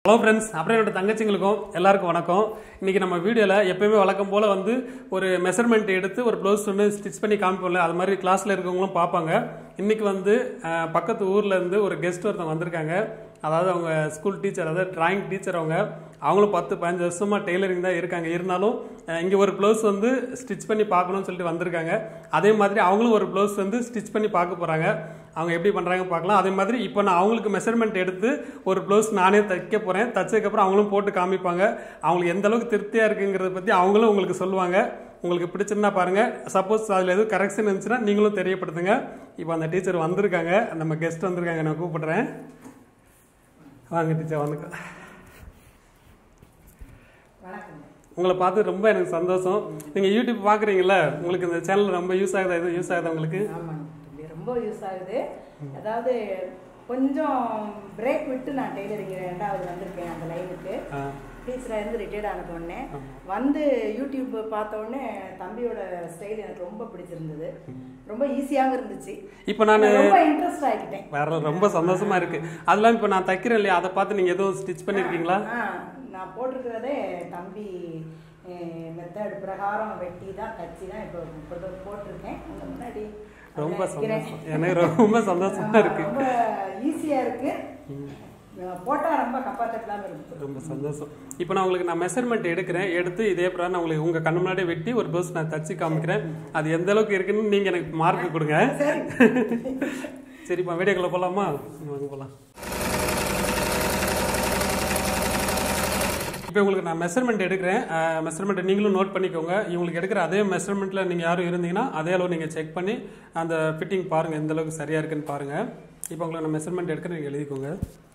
Hello friends அப்புறம் என்னோட தங்கச்சிங்களுக்கும் எல்லாருக்கும் வணக்கம் இன்னைக்கு நம்ம வீடியோவில் எப்பயுமே வழக்கம் போல் வந்து ஒரு மெஷர்மெண்ட் எடுத்து ஒரு ப்ளவுஸ் ஒன்று ஸ்டிச் பண்ணி காமிப்போம்ல அது மாதிரி கிளாஸில் இருக்கவங்களும் பார்ப்பாங்க இன்னைக்கு வந்து அஹ், பக்கத்து ஊர்ல இருந்து ஒரு கெஸ்ட் ஒருத்தவங்க வந்திருக்காங்க அதாவது அவங்க ஸ்கூல் டீச்சர் அதாவது டிராயிங் டீச்சர் அவங்க அவங்களும் பத்து பதினஞ்சு வருஷமா டெய்லரிங் தான் இருக்காங்க இருந்தாலும் அஹ், இங்க ஒரு ப்ளவுஸ் வந்து ஸ்டிச் பண்ணி பார்க்கணும்னு சொல்லிட்டு வந்திருக்காங்க அதே மாதிரி அவங்களும் ஒரு ப்ளவுஸ் வந்து ஸ்டிச் பண்ணி பார்க்க போறாங்க அவங்க எப்படி பண்றாங்க பார்க்கலாம் அதே மாதிரி இப்போ நான் அவங்களுக்கு மெஷர்மெண்ட் எடுத்து ஒரு ப்ளவுஸ் நானே தைக்க போறேன் தச்சதுக்கப்புறம் அவங்களும் போட்டு காமிப்பாங்க அவங்களுக்கு எந்த அளவுக்கு திருப்தியா இருக்குங்கிறத பத்தி அவங்களும் உங்களுக்கு சொல்லுவாங்க உங்களுக்கு பிடிச்சிருந்தா பாருங்க சப்போஸ் அதுல எதுவும் கரெக்ஷன் இருந்துச்சுன்னா நீங்களும் தெரியப்படுத்துங்க இப்போ அந்த டீச்சர் வந்திருக்காங்க நம்ம கெஸ்ட் வந்திருக்காங்க நான் கூப்பிடுறேன் வாங்க டீச்சர் வந்து வணக்கம் உங்களை பார்த்து ரொம்ப எனக்கு சந்தோஷம் நீங்க யூடியூப் பாக்குறீங்கல்ல உங்களுக்கு இந்த சேனல் ரொம்ப யூஸ் ஆகுதா எதுவும் யூஸ் ஆகுதா உங்களுக்கு ஆமாங்க தம்பி ரொம்ப யூஸ் ஆகுது அதாவது கொஞ்சம் பிரேக் விட்டு நான் டெய்லரிங் ரெண்டாவது வந்திருக்கேன் அந்த லைனுக்கு ஆ, டீச்சராக இருந்து ரிட்டையர்ட் ஆன உடனே வந்து யூடியூப் பார்த்த உடனே தம்பியோட ஸ்டைல் எனக்கு ரொம்ப பிடிச்சிருந்தது ரொம்ப ஈஸியாகவும் இருந்துச்சு இப்போ நான் நான் ரொம்ப இன்ட்ரெஸ்ட் ஆகிக்கிட்டேன் வேற ரொம்ப சந்தோஷமா இருக்கு அதெல்லாம் இப்போ நான் தைக்கிறேன் இல்லையா அதை பார்த்து நீங்க எதுவும் ஸ்டிச் பண்ணிருக்கீங்களா ஆ நான் போட்டிருக்கிறதே தம்பி மெத்தட் பிரகாரம் வெட்டி தான் தச்சு தான் இப்போ இப்போ போட்டிருக்கேன் உங்க முன்னாடி ரொம்ப வைக்கிறேன். சந்தோஷம் எனக்கு ரொம்ப சந்தோஷமா ஆமா, இருக்கு ரொம்ப ஈஸியா இருக்கு போட்டா ரொம்ப கம்ஃபர்டபுளாக இருக்கு ரொம்ப சந்தோஷம் இப்போ நான் உங்களுக்கு நான் மெஷர்மெண்ட் எடுக்கிறேன் எடுத்து இதே பிரகாரம் நான் உங்களுக்கு உங்க கண்ணு முன்னாடியே வெட்டி ஒரு ப்ளவுஸ் நான் தச்சு காமிக்கிறேன் அது எந்த அளவுக்கு இருக்குன்னு நீங்க எனக்கு மார்க் கொடுங்க சரி சரிப்பா வீடியோக்குள்ள போலாமா வாங்க போலாம் இப்போ உங்களுக்கு நான் மெஷர்மெண்ட் எடுக்கிறேன் மெஷர்மெண்ட் நீங்களும் நோட் பண்ணிக்கோங்க இவங்களுக்கு எடுக்கிற அதே மெஷர்மெண்ட்ல நீங்க யாரும் இருந்தீங்கன்னா அதே அளவு நீங்க செக் பண்ணி அந்த ஃபிட்டிங் பாருங்க எந்த அளவுக்கு சரியா இருக்குன்னு பாருங்க இப்போ உங்களுக்கு நான் மெஷர்மெண்ட் எடுக்கிறேன் நீங்க எழுதிக்கோங்க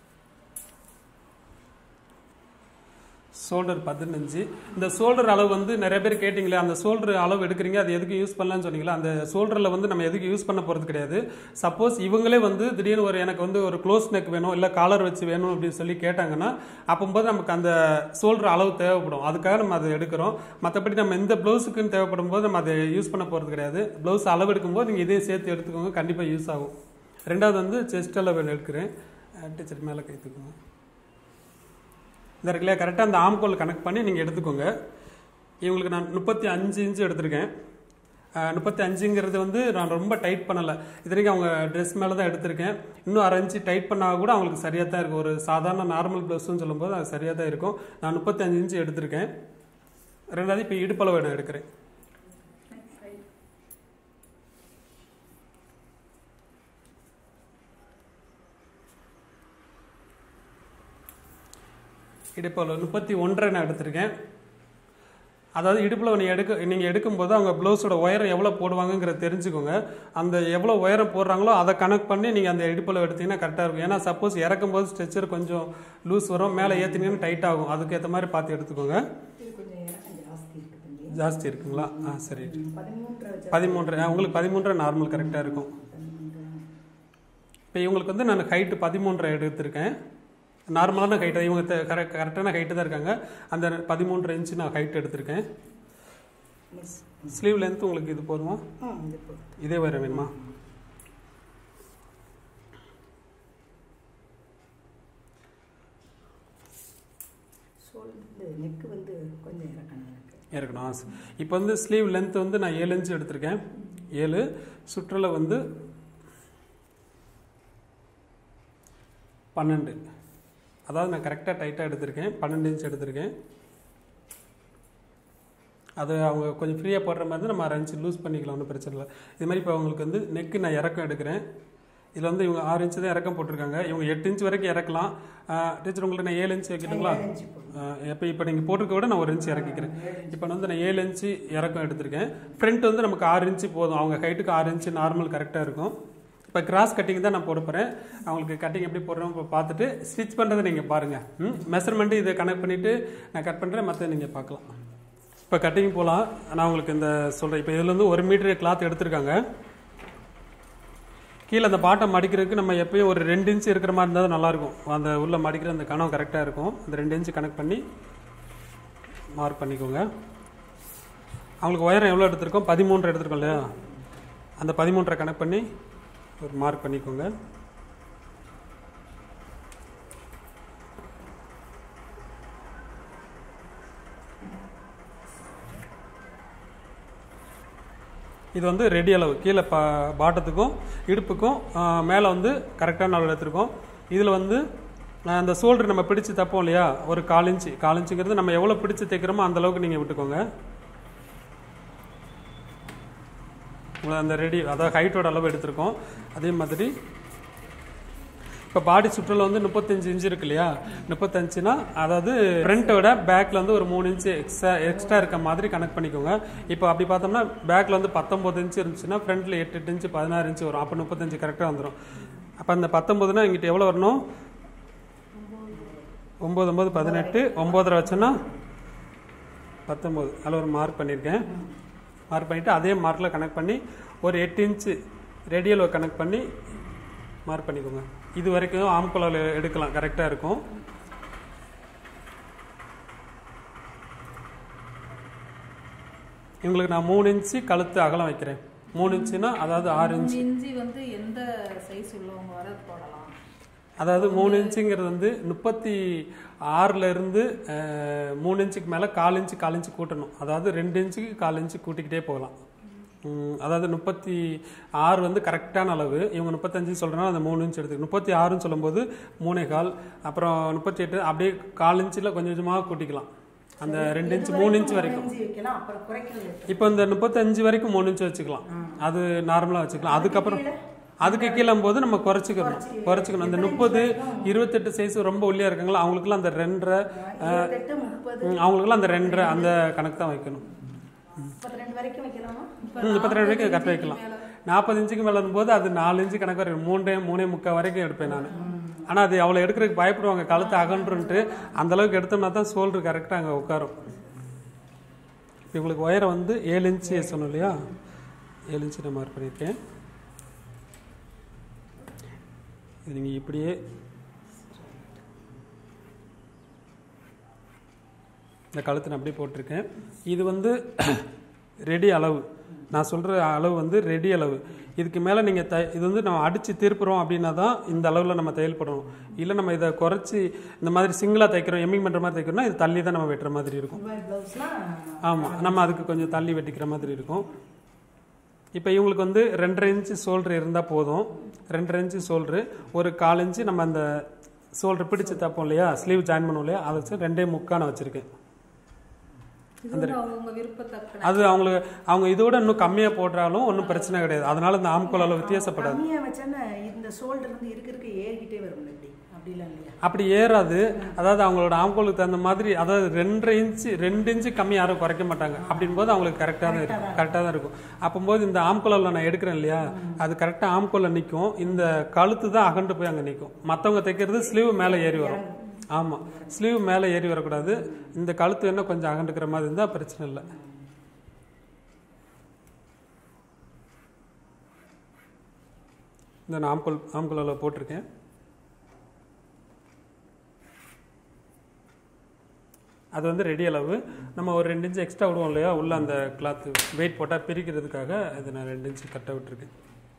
ஷோல்டர் பதினஞ்சு இந்த ஷோல்டர் அளவு வந்து நிறைய பேர் கேட்டிங்களே அந்த ஷோல்டர் அளவு எடுக்கிறீங்க அது எதுக்கு யூஸ் பண்ணலாம்னு சொன்னீங்களா அந்த ஷோல்டரில் வந்து நம்ம எதுக்கு யூஸ் பண்ண போகிறது கிடையாது சப்போஸ் இவங்களே வந்து திடீர்னு ஒரு எனக்கு வந்து ஒரு க்ளோஸ் நெக் வேணும் இல்லை காலர் வச்சு வேணும் அப்படின்னு சொல்லி கேட்டாங்கன்னா அப்போது நமக்கு அந்த ஷோல்டர் அளவு தேவைப்படும் அதுக்காக நம்ம அதை எடுக்கிறோம் மற்றபடி நம்ம எந்த ப்ளவுஸுக்குன்னு தேவைப்படும் போது நம்ம அதை யூஸ் பண்ண போகிறது கிடையாது ப்ளவுஸ் அளவு எடுக்கும்போது நீங்கள் இதே சேர்த்து எடுத்துக்கோங்க கண்டிப்பாக யூஸ் ஆகும் ரெண்டாவது வந்து செஸ்ட் அளவு எடுக்கிறேன் டீச்சர் மேலே கை தூக்குங்க இந்த இருக்குல்லையா கரெக்டாக அந்த ஆம்கோல் கனெக்ட் பண்ணி நீங்கள் எடுத்துக்கோங்க இவங்களுக்கு நான் முப்பத்தி அஞ்சு இன்ச்சு எடுத்திருக்கேன் அஹ், முப்பத்தி அஞ்சுங்கிறது வந்து நான் ரொம்ப டைட் பண்ணலை இது வரைக்கும் அவங்க ட்ரெஸ் மேலே தான் எடுத்திருக்கேன் இன்னும் அரை இன்ச்சு டைட் பண்ணால் கூட அவங்களுக்கு சரியாக தான் இருக்கும் ஒரு சாதாரண நார்மல் ப்ளவுஸ்னு சொல்லும்போது அது சரியாக தான் இருக்கும் நான் முப்பத்தி அஞ்சு இன்ச்சு எடுத்திருக்கேன் ரெண்டாவது இப்போ இடுப்பளவு நான் எடுக்கிறேன் இடுப்பளவு முப்பத்தி ஒன்றரை நான் எடுத்திருக்கேன் அதாவது இடுப்பில் நீங்கள் எடுக்க நீங்கள் எடுக்கும்போது அவங்க ப்ளவுஸோட உயரம் எவ்வளோ போடுவாங்கங்கிறத தெரிஞ்சுக்கோங்க அந்த எவ்வளோ உயரம் போடுறாங்களோ அதை கணக்கு பண்ணி நீங்கள் அந்த இடுப்பில் எடுத்தீங்கன்னா கரெக்டாக இருக்கும் ஏன்னா சப்போஸ் இறக்கும்போது ஸ்ட்ரெச்சர் கொஞ்சம் லூஸ் வரும் மேலே ஏற்றினீங்கன்னா டைட் ஆகும் அதுக்கேற்ற மாதிரி பார்த்து எடுத்துக்கோங்க இது கொஞ்சம் இறக்கம் ஜாஸ்தி இருக்கு தம்பி ஜாஸ்தி இருக்குங்களா ஆ சரி பதிமூன்று வச்சு பதிமூன்று உங்களுக்கு பதிமூன்றரை நார்மல் கரெக்டாக இருக்கும் இப்போ இவங்களுக்கு வந்து நான் ஹைட்டு பதிமூன்றரை எடுத்திருக்கேன் நார்மலான ஹைட்டு இவங்க கரெக்ட் கரெக்டான ஹைட்டு தான் இருக்காங்க அந்த பதிமூன்றரை இன்ச்சு நான் ஹைட் எடுத்திருக்கேன் மிஸ் ஸ்லீவ் லென்த் உங்களுக்கு இது போதுமா ம் இது போதும் இதே வேற வேணுமா சோல் வந்து நெக்கு வந்து கொஞ்சம் இறக்கணும் எனக்கு இருக்கணும் ஆ, சரி. இப்போ வந்து ஸ்லீவ் லென்த் வந்து நான் ஏழு இன்ச்சு எடுத்திருக்கேன் ஏழு சுற்றலை வந்து பன்னெண்டு அதாவது நான் கரெக்டாக டைட்டாக எடுத்திருக்கேன் பன்னெண்டு இன்ச் எடுத்திருக்கேன் அது அவங்க கொஞ்சம் ஃப்ரீயாக போடுற மாதிரி இருந்தா நம்ம அரை இன்ச்சு லூஸ் பண்ணிக்கலாம் ஒன்றும் பிரச்சனை இல்லை இது மாதிரி இப்போ அவங்களுக்கு வந்து நெக்கு நான் இறக்கம் எடுக்கிறேன் இதில் வந்து இவங்க ஆறு இன்ச்சு தான் இறக்கம் போட்டிருக்காங்க இவங்க எட்டு இன்ச் வரைக்கும் இறக்கலாம் டீச்சர் உங்களுக்கு நான் ஏழு இன்ச்சு வைக்கட்டுங்களா ஏழு இன்ச்சு போதும். இப்போ இப்போ நீங்கள் போட்டிருக்க விட நான் ஒரு இன்ச்சு இறக்கிக்கிறேன் இப்போ வந்து நான் ஏழு இன்ச்சு இறக்கம் எடுத்திருக்கேன் ஃப்ரண்ட் வந்து நமக்கு ஆறு இன்ச்சு போதும் அவங்க ஹைட்டுக்கு ஆறு இன்ச்சு நார்மல் கரெக்டாக இருக்கும் இப்போ கிராஸ் கட்டிங் தான் நான் போட போகிறேன் அவங்களுக்கு கட்டிங் எப்படி போடுறோம் இப்போ பார்த்துட்டு ஸ்டிச் பண்ணுறதை நீங்கள் பாருங்கள் ம் மெஷர்மெண்ட்டு இதை கனெக்ட் பண்ணிவிட்டு நான் கட் பண்ணுறேன் மற்ற நீங்கள் பார்க்கலாம் இப்போ கட்டிங் போகலாம் நான் உங்களுக்கு இந்த சொல்கிறேன் இப்போ இதுல இருந்து ஒரு மீட்டர் கிளாத் எடுத்திருக்காங்க கீழே அந்த பாட்டம் மடிக்கிறதுக்கு நம்ம எப்பயும் ஒரு ரெண்டு இன்ச் இருக்கிற மாதிரி இருந்தால் தான் நல்லாயிருக்கும் அந்த உள்ள மடிக்கிற அந்த கணம் கரெக்டாக இருக்கும் அந்த ரெண்டு இன்ச் கனெக்ட் பண்ணி மார்க் பண்ணிக்கோங்க அவங்களுக்கு உயரம் எவ்வளோ எடுத்திருக்கோம் பதிமூன்று எடுத்திருக்கோம் இல்லையா அந்த பதிமூன்றை கனெக்ட் பண்ணி ஒரு மார்க் பண்ணிக்கோங்க இது வந்து ரெடி அளவு கீழே பா பாட்டத்துக்கும் இடுப்புக்கும் மேலே வந்து கரெக்டான அளவு எடுத்திருக்கோம் இதில் வந்து ஆஹ், அந்த ஷோல்டர் நம்ம பிடிச்சு தப்போம் இல்லையா ஒரு கால் இன்ச்சு கால் இன்ச்சுங்கிறது நம்ம எவ்வளோ பிடிச்சு தைக்கிறோமோ அந்த அளவுக்கு நீங்கள் விட்டுக்கோங்க உங்களுக்கு அந்த ரெடி அதாவது ஹைட்டோட அளவு எடுத்திருக்கோம் அதே மாதிரி இப்போ பாடி சுற்றல வந்து முப்பத்தஞ்சு இன்ச்சு இருக்கு இல்லையா முப்பத்தஞ்சுனா அதாவது ஃப்ரண்ட்டோட பேக்கில் வந்து ஒரு மூணு இன்ச்சு எக்ஸ்ட்ரா எக்ஸ்ட்ரா இருக்க மாதிரி கனெக்ட் பண்ணிக்கோங்க இப்போ அப்படி பார்த்தோம்னா பேக்கில் வந்து பத்தொம்பது இன்ச்சு இருந்துச்சுன்னா ஃப்ரண்ட்டில் எட்டு எட்டு இன்ச்சு பதினாறு இன்ச்சு வரும் அப்போ முப்பத்தஞ்சு கரெக்டாக வந்துடும் அப்போ அந்த பத்தொம்பதுனா இங்கிட்ட எவ்வளோ வரணும் ஒம்பது ஒம்பது பதினெட்டு ஒம்போதரை வச்சோன்னா பத்தொம்போது அதில் ஒரு மார்க் பண்ணியிருக்கேன் மார்க் பண்ணிவிட்டு அதே மார்க்கில் கனெக்ட் பண்ணி ஒரு எட்டு இன்ச்சு ரேடியல் கனெக்ட் பண்ணி மார்க் பண்ணிக்கோங்க இது வரைக்கும் ஆம்குலால் எடுக்கலாம் கரெக்டாக இருக்கும் இவங்களுக்கு நான் மூணு இன்ச்சு கழுத்து அகலம் வைக்கிறேன் மூணு இன்ச்சுனா அதாவது ஆறு இன்ச்சு இஞ்சி வந்து எந்த சைஸ் உள்ளவங்க வர போடலாம் அதாவது மூணு இன்ச்சுங்கிறது வந்து முப்பத்தி ஆறுல இருந்து அஹ், மூணு இன்ச்சுக்கு மேலே கால் இன்ச்சு கால் இன்ச்சு கூட்டணும் அதாவது ரெண்டு இன்ச்சுக்கு கால் இன்ச்சு கூட்டிக்கிட்டே போகலாம் உம், அதாவது முப்பத்தி ஆறு வந்து கரெக்டான அளவு இவங்க முப்பத்தஞ்சு சொல்கிறனால அந்த மூணு இன்ச் எடுத்துக்க முப்பத்தி ஆறுன்னு சொல்லும்போது மூணே கால் அப்புறம் முப்பத்தி எட்டு அப்படியே கால் இன்ச்சில் கொஞ்சம் கொஞ்சமாக கூட்டிக்கலாம் அந்த ரெண்டு இன்ச் மூணு இன்ச் வரைக்கும் இன்ச்சு வைக்கலாம் அப்புறம் குறைக்கிறது இப்போ இந்த முப்பத்தஞ்சு வரைக்கும் மூணு இன்ச் வச்சுக்கலாம் அது நார்மலாக வச்சுக்கலாம் அதுக்கப்புறம் அதுக்கு கீழே போது நம்ம குறைச்சிக்கணும் குறைச்சிக்கணும் அந்த முப்பது இருபத்தெட்டு சைஸ் ரொம்ப ஒல்லியா இருக்காங்களா அவங்களுக்குலாம் அந்த ரெண்டரை இருபத்தெட்டு முப்பது ம், அவங்களுக்குலாம் அந்த ரெண்டரை அந்த கணக்கு தான் வைக்கணும் முப்பத்தி ரெண்டு வரைக்கும் வைக்கலாமா ம், முப்பத்தி ரெண்டு வரைக்கும் கரெக்டாக வைக்கலாம் நாற்பது இன்ச்சுக்கு மேலே போது அது நாலு இன்ச்சு கணக்கு வரைக்கும் மூணே மூணே முக்கால் வரைக்கும் எடுப்பேன் நான் ஆனால் அது அவ்வளோ எடுக்கிறதுக்கு பயப்படுவாங்க கழுத்து அகன்றுன்ட்டு அந்த அளவுக்கு எடுத்தோம்னா தான் ஷோல்டர் கரெக்டாக அங்கே உட்காரும் இப்போ உங்களுக்கு உயரம் வந்து ஏழு இன்ச்சு சொன்னோம் இல்லையா ஏழு இன்ச்சு நான் மார்க் பண்ணியிருக்கேன் இது நீங்கள் இப்படியே இந்த கழுத்தை நான் அப்படியே போட்டிருக்கேன் இது வந்து ரெடி அளவு நான் சொல்கிற அளவு வந்து ரெடி அளவு இதுக்கு மேலே நீங்கள் த இது வந்து நம்ம அடித்து திருப்புறோம் அப்படின்னா தான் இந்த அளவில் நம்ம தையல் போடணும் இல்லை நம்ம இதை குறைச்சி இந்த மாதிரி சிங்கிளாக தைக்கிறோம் எம்மிங் பண்ணுற மாதிரி தைக்கிறோம்னா இது தள்ளி தான் நம்ம வெட்டுற மாதிரி இருக்கும் இந்த மாதிரி ப்ளவுஸ்னா ஆமாம் நம்ம அதுக்கு கொஞ்சம் தள்ளி வெட்டிக்கிற மாதிரி இருக்கும் இப்போ இவங்களுக்கு வந்து ரெண்டரை இன்ச்சு ஷோல்டர் இருந்தால் போதும் ரெண்டரை இன்ச்சு ஷோல்டரு ஒரு கால் இன்ச்சு நம்ம அந்த ஷோல்டர் பிடிச்சு தப்போம் இல்லையா ஸ்லீவ் ஜாயின் பண்ணுவோம் இல்லையா அதை வச்சு ரெண்டே முக்கான வச்சுருக்கேன் இது வந்து அவங்க விருப்பத்தக்க அது அவங்களுக்கு அவங்க இதோட இன்னும் கம்மியாக போடுறாலும் ஒன்றும் பிரச்சனை கிடையாது அதனால இந்த ஆம்கோல் அளவு வித்தியாசப்படாது கம்மியா வச்சேன்னா இந்த ஷோல்டர் வந்து இருக்க இருக்க ஏறிக்கிட்டே வரும் இப்படி அப்படிலாம் இல்லையா அப்படி ஏறாது அதாவது அவங்களோட ஆம்கோலுக்கு தகுந்த மாதிரி அதாவது ரெண்டரை இன்ச்சு ரெண்டு இன்ச்சு கம்மி யாரும் குறைக்க மாட்டாங்க அப்படின் போது அவங்களுக்கு கரெக்டாக தான் இருக்கும் கரெக்டாக தான் இருக்கும் அப்போது இந்த ஆம்கோலில் நான் எடுக்கிறேன் இல்லையா அது கரெக்டாக ஆம்கோலில் நிற்கும் இந்த கழுத்து தான் அகண்டு போய் அங்கே நிற்கும் மற்றவங்க தைக்கிறது ஸ்லீவ் மேலே ஏறி வரும் ஆமாம் ஸ்லீவ் மேலே ஏறி வரக்கூடாது இந்த கழுத்து என்ன கொஞ்சம் அகண்டுக்கிற மாதிரி இருந்தால் பிரச்சனை இல்லை இந்த நான் ஆம்கோல் ஆம்கோலில் போட்டிருக்கேன் அது வந்து ரெடி அளவு நம்ம ஒரு ரெண்டு இன்ச்சு எக்ஸ்ட்ரா விடுவோம் இல்லையா உள்ள அந்த கிளாத் வெயிட் போட்டால் பிரிக்கிறதுக்காக இது நான் ரெண்டு இன்ச்சு கரெக்டாக விட்டுருக்கேன்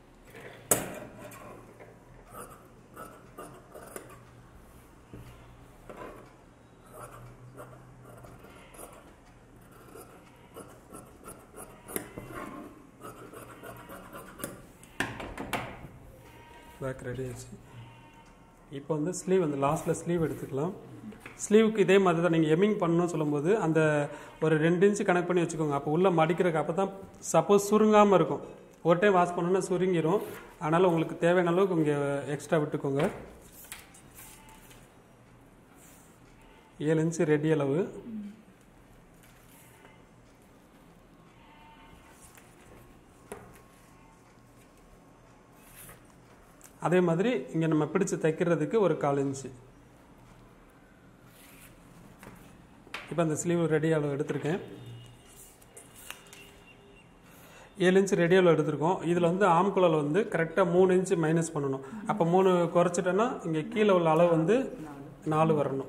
பேக் ரெடி ஆச்சு இப்போ வந்து ஸ்லீவ் அந்த லாஸ்ட்டில் ஸ்லீவ் எடுத்துக்கலாம் ஸ்லீவுக்கு இதே மாதிரி தான் நீங்கள் எம்மிங் பண்ணணும்னு சொல்லும்போது அந்த ஒரு ரெண்டு இன்ச்சு கனெக்ட் பண்ணி வச்சுக்கோங்க அப்போ உள்ளே மடிக்கிறதுக்கு அப்போ தான் சப்போஸ் சுருங்காமல் இருக்கும் ஒரு டைம் வாஷ் பண்ணோன்னா சுருங்கிரும் அதனால் உங்களுக்கு தேவையான அளவுக்கு இங்கே எக்ஸ்ட்ரா விட்டுக்கோங்க ஏழு இன்ச்சு ரெடி அளவு அதே மாதிரி இங்கே நம்ம பிடிச்சு தைக்கிறதுக்கு ஒரு கால் இன்ச்சு இப்போ அந்த ஸ்லீவ் ரெடி அளவு எடுத்திருக்கேன் ஏழு இன்ச்சு ரெடி அளவு எடுத்திருக்கோம் இதில் வந்து ஆம்குழல் வந்து கரெக்டாக மூணு இன்ச்சு மைனஸ் பண்ணணும் அப்போ மூணு குறைச்சிட்டோன்னா இங்கே கீழே உள்ள அளவு வந்து நாலு வரணும்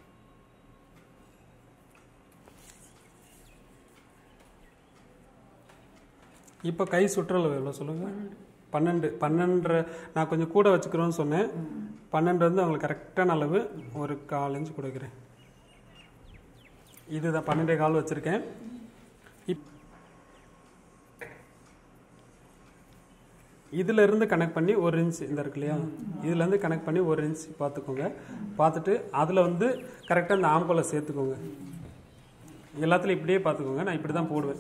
இப்போ கை சுற்றளவு எவ்வளோ சொல்லுங்கள் பன்னெண்டு பன்னெண்டரை நான் கொஞ்சம் கூட வச்சுக்கிறோன்னு சொன்னேன் பன்னெண்டு வந்து அவங்களுக்கு கரெக்டான அளவு ஒரு கால் இன்ச்சு கூட வைக்கிறேன் இதுதான் பன்னெண்டே கால் வச்சுருக்கேன் இப் இதுல இருந்து கனெக்ட் பண்ணி ஒரு இன்ச் இந்த இருக்கு இல்லையா இதுல இருந்து கனெக்ட் பண்ணி ஒரு இன்ச் பார்த்துக்கோங்க பார்த்துட்டு அதுல வந்து கரெக்டாக இந்த ஆம்கோலை சேர்த்துக்கோங்க எல்லாத்துலையும் இப்படியே பார்த்துக்கோங்க நான் இப்படி தான் போடுவேன்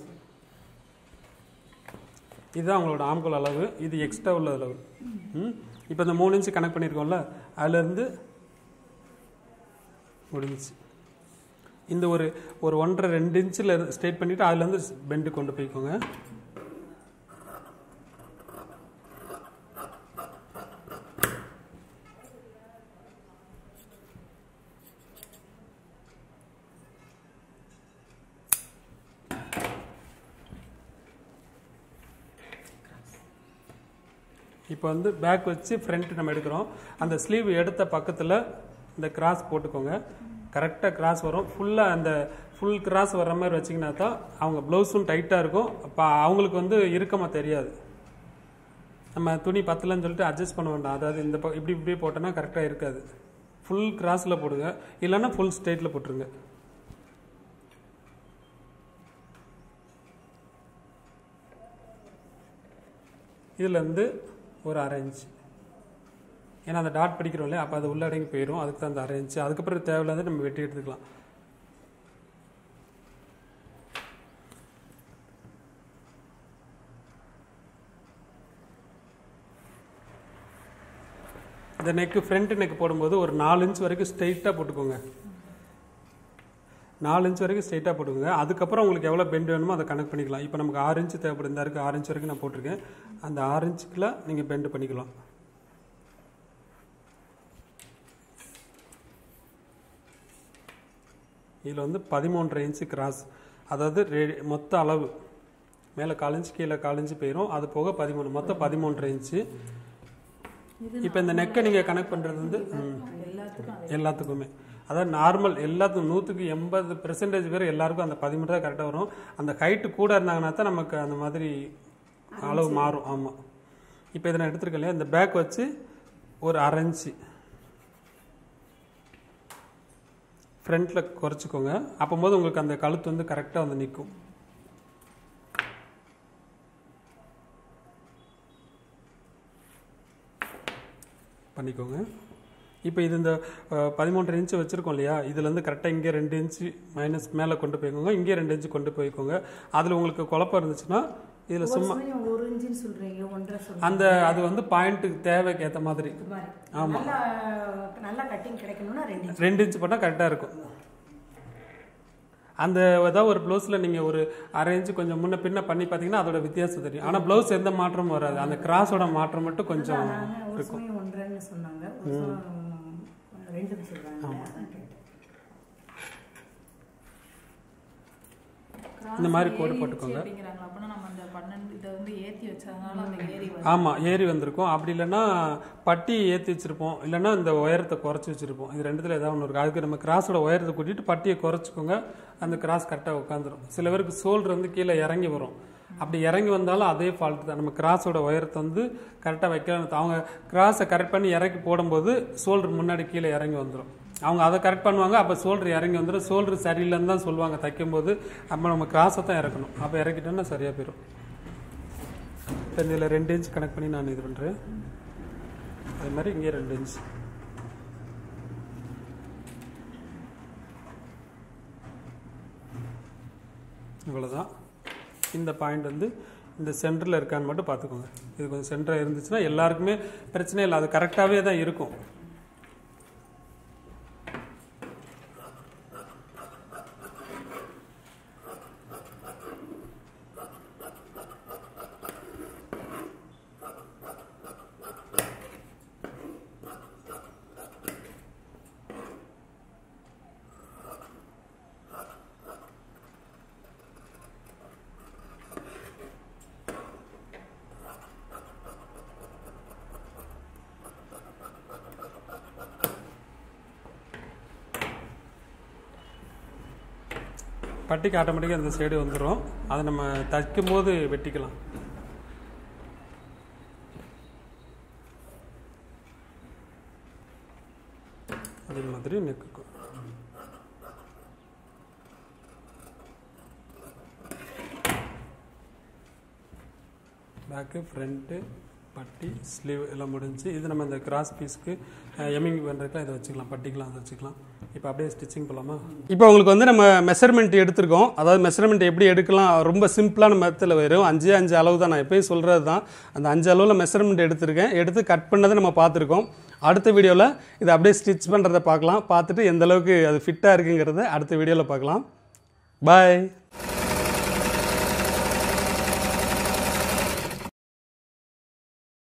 இதுதான் உங்களோட ஆம்கோல் அளவு இது எக்ஸ்ட்ரா உள்ள அளவு ம் இப்போ இந்த மூணு இன்ச்சு கனெக்ட் பண்ணியிருக்கோம்ல அதுலேருந்து முடிஞ்சிச்சு இந்த ஒரு ஒரு ஒன்றரை ரெண்டு இன்ச்சில் ஸ்ட்ரெயிட் பண்ணிவிட்டு அதுலேருந்து பெண்டு கொண்டு போய்க்கோங்க இப்போ வந்து பேக் வச்சு ஃப்ரண்ட் நம்ம எடுக்கிறோம் அந்த ஸ்லீவ் எடுத்த பக்கத்தில் இந்த கிராஸ் போட்டுக்கோங்க கரெக்டாக கிராஸ் வரும் ஃபுல்லாக அந்த ஃபுல் கிராஸ் வர்ற மாதிரி வச்சிங்கன்னா தான் அவங்க ப்ளவுஸும் டைட்டாக இருக்கும் அப்போ அவங்களுக்கு வந்து இறுக்கமாக தெரியாது நம்ம துணி பத்தலன்னு சொல்லிட்டு அட்ஜஸ்ட் பண்ண வேண்டாம் அதாவது இந்த பக்கம் இப்படி இப்படி போட்டோன்னா கரெக்டாக இருக்காது ஃபுல் கிராஸில் போடுங்க இல்லைன்னா ஃபுல் ஸ்ட்ரெயிட்டில் போட்டுருங்க இதுலேருந்து ஒரு அரை இன்ச் ஏன்னா அந்த டாட் பிடிக்கிறோம் இல்லையா அப்போ அது உள்ளடங்கி போயிடும் அதுக்கு தான் அந்த அரை இன்ச் அதுக்கப்புறம் தேவையில்லாத நம்ம வெட்டி எடுத்துக்கலாம் இந்த நெக்கு ஃப்ரண்ட் நெக் போடும்போது ஒரு நாலு இன்ச் வரைக்கும் ஸ்ட்ரைட்டாக போட்டுக்கோங்க நாலு இன்ச் வரைக்கும் ஸ்ட்ரைட்டாக போட்டுக்கோங்க அதுக்கப்புறம் உங்களுக்கு எவ்வளோ பெண்ட் வேணுமோ அதை கனெக்ட் பண்ணிக்கலாம் இப்போ நமக்கு ஆறு இன்ச் தேவைப்படுது இந்த இருக்கு ஆறு இன்ச் வரைக்கும் நான் போட்டிருக்கேன் அந்த ஆறு இன்ச்சுக்குள்ள நீங்கள் பெண்ட் பண்ணிக்கலாம் இதில் வந்து பதிமூன்றரை இன்ச்சு கிராஸ் அதாவது ரெ- மொத்த அளவு மேலே கால் இன்ச் கீழே கால் இன்ச்சு போயிடும் அது போக பதிமூணு மொத்தம் பதிமூன்றரை இன்ச்சு இப்போ இந்த நெக்கை நீங்கள் கனெக்ட் பண்ணுறது வந்து ம், எல்லாத்துக்கும் எல்லாத்துக்குமே அதாவது நார்மல் எல்லாத்துக்கும் நூற்றுக்கு எண்பது பெர்சன்டேஜ் பேர் எல்லாருக்கும் அந்த பதிமூணு தான் கரெக்டாக வரும் அந்த ஹைட்டு கூட இருந்தாங்கன்னா தான் நமக்கு அந்த மாதிரி அளவு மாறும் ஆமாம் இப்போ இதை நான் எடுத்துருக்கேன் இல்லையா இந்த பேக் வச்சு ஒரு அரைஞ்சு ஃப்ரண்ட்டில் குறைச்சிக்கோங்க அப்போது உங்களுக்கு அந்த கழுத்து வந்து கரெக்டாக வந்து நிற்கும் பண்ணிக்கோங்க இப்போ இது இந்த பதிமூன்றரை இன்ச்சு வச்சுருக்கோம் இல்லையா இதுலேருந்து கரெக்டாக இங்கே ரெண்டு இன்ச்சு மைனஸ் மேலே கொண்டு போய்க்கோங்க இங்கே ரெண்டு இன்ச்சு கொண்டு போய்க்கோங்க அதில் உங்களுக்கு குழப்பம் இருந்துச்சுன்னா இதில் ஒரு சும்மா சமயம் ஒரு இன்ச்சுன்னு சொல்றீங்க ஒன்றரை சொல்றீங்க அந்த அது வந்து பாயிண்ட்டுக்கு தேவைக்கு ஏற்ற மாதிரி இது மாதிரி ஆமா. நல்லா நல்லா கட்டிங் கிடைக்கணும்னா ரெண்டு இன்ச் ரெண்டு இன்ச்சு போட்டால் கரெக்டாக இருக்கும் அந்த ஏதாவது ஒரு ப்ளவுஸில் நீங்கள் ஒரு அரை இன்ச்சு கொஞ்சம் முன்ன பின்ன பண்ணி பார்த்தீங்கன்னா அதோட வித்தியாசம் தெரியும் ஆனால் ப்ளவுஸ் எந்த மாற்றமும் வராது அந்த கிராஸோட மாற்றம் மட்டும் கொஞ்சம் நாங்க ஒரு சமயம் ஒன்றரைன்னு சொன்னாங்க ஒரு சமயம் ரெண்டுன்னு சொல்றாங்க அதான் கேட்டேன். இந்த மாதிரி கோடு ஏறிடுச்சு போட்டுக்கோங்க. அப்படிங்கிறாங்களா அப்படின்னா நம்ம அந்த பன்னெண்டு இதை வந்து ஏத்தி வச்சதுனால அந்த ஏறி வரும் ஆமாம் ஏறி வந்திருக்கும் அப்படி இல்லைன்னா பட்டி ஏற்றி வச்சுருப்போம் இல்லைன்னா இந்த உயரத்தை குறைச்சி வச்சுருப்போம் இது ரெண்டுத்தில் ஏதாவது ஒன்று இருக்குது அதுக்கு நம்ம கிராஸோட உயரத்தை கூட்டிட்டு பட்டியை குறைச்சிக்கோங்க அந்த கிராஸ் கரெக்டாக உட்காந்துரும் சில பேருக்கு சோல்டர் வந்து கீழே இறங்கி வரும் அப்படி இறங்கி வந்தாலும் அதே ஃபால்ட் தான் நம்ம கிராஸோட உயரத்தை வந்து கரெக்டாக வைக்கலாம் அவங்க கிராஸை கரெக்ட் பண்ணி இறக்கி போடும்போது சோல்டர் முன்னாடி கீழே இறங்கி வந்துடும் அவங்க அதை கரெக்ட் பண்ணுவாங்க அப்போ சோல்டர் இறங்கி வந்துடும் சோல்டர் சரியில்லைன்னு தான் சொல்லுவாங்க தைக்கும்போது அப்போ நம்ம கிராஸை தான் இறக்கணும் அப்போ இறக்கிட்டோன்னா சரியாக போயிடும் இப்போ இதில் ரெண்டு இன்ச் கனெக்ட் பண்ணி நான் இது பண்ணுறேன் அதே மாதிரி இங்கே ரெண்டு இன்ச் இவ்வளோதான் இந்த பாயிண்ட் வந்து இந்த சென்டரில் இருக்கான்னு மட்டும் பார்த்துக்கோங்க இது கொஞ்சம் சென்டராக இருந்துச்சுன்னா எல்லாருக்குமே பிரச்சனை இல்லை அது கரெக்டாகவே தான் இருக்கும் பட்டிக்கு ஆட்டோமேட்டிக்காக இந்த சைடு வந்துடும் அதை நம்ம தைக்கும் போது வெட்டிக்கலாம் அதே மாதிரி நெக்குக்கும் பேக்கு ஃப்ரண்ட்டு பட்டி ஸ்லீவ் எல்லாம் முடிஞ்சு இது நம்ம இந்த கிராஸ் பீஸ்க்கு எம்மிங் பண்ணுறதுக்குலாம் இதை வச்சுக்கலாம் பட்டிக்கலாம் அதை வச்சுக்கலாம் இப்போ அப்படியே ஸ்டிச்சிங் போகலாமா இப்போ உங்களுக்கு வந்து நம்ம மெஷர்மெண்ட் எடுத்திருக்கோம் அதாவது மெஷர்மெண்ட் எப்படி எடுக்கலாம் ரொம்ப சிம்பிளான மெத்தடில் வரும் அஞ்சு அஞ்சு அளவு தான் நான் எப்பயும் சொல்கிறது தான் அந்த அஞ்சு அளவில் மெஷர்மெண்ட் எடுத்திருக்கேன் எடுத்து கட் பண்ணதை நம்ம பார்த்துருக்கோம் அடுத்த வீடியோவில் இதை அப்படியே ஸ்டிச் பண்ணுறதை பார்க்கலாம் பார்த்துட்டு எந்த அளவுக்கு அது ஃபிட்டாக இருக்குங்கிறத அடுத்த வீடியோவில் பார்க்கலாம் பாய்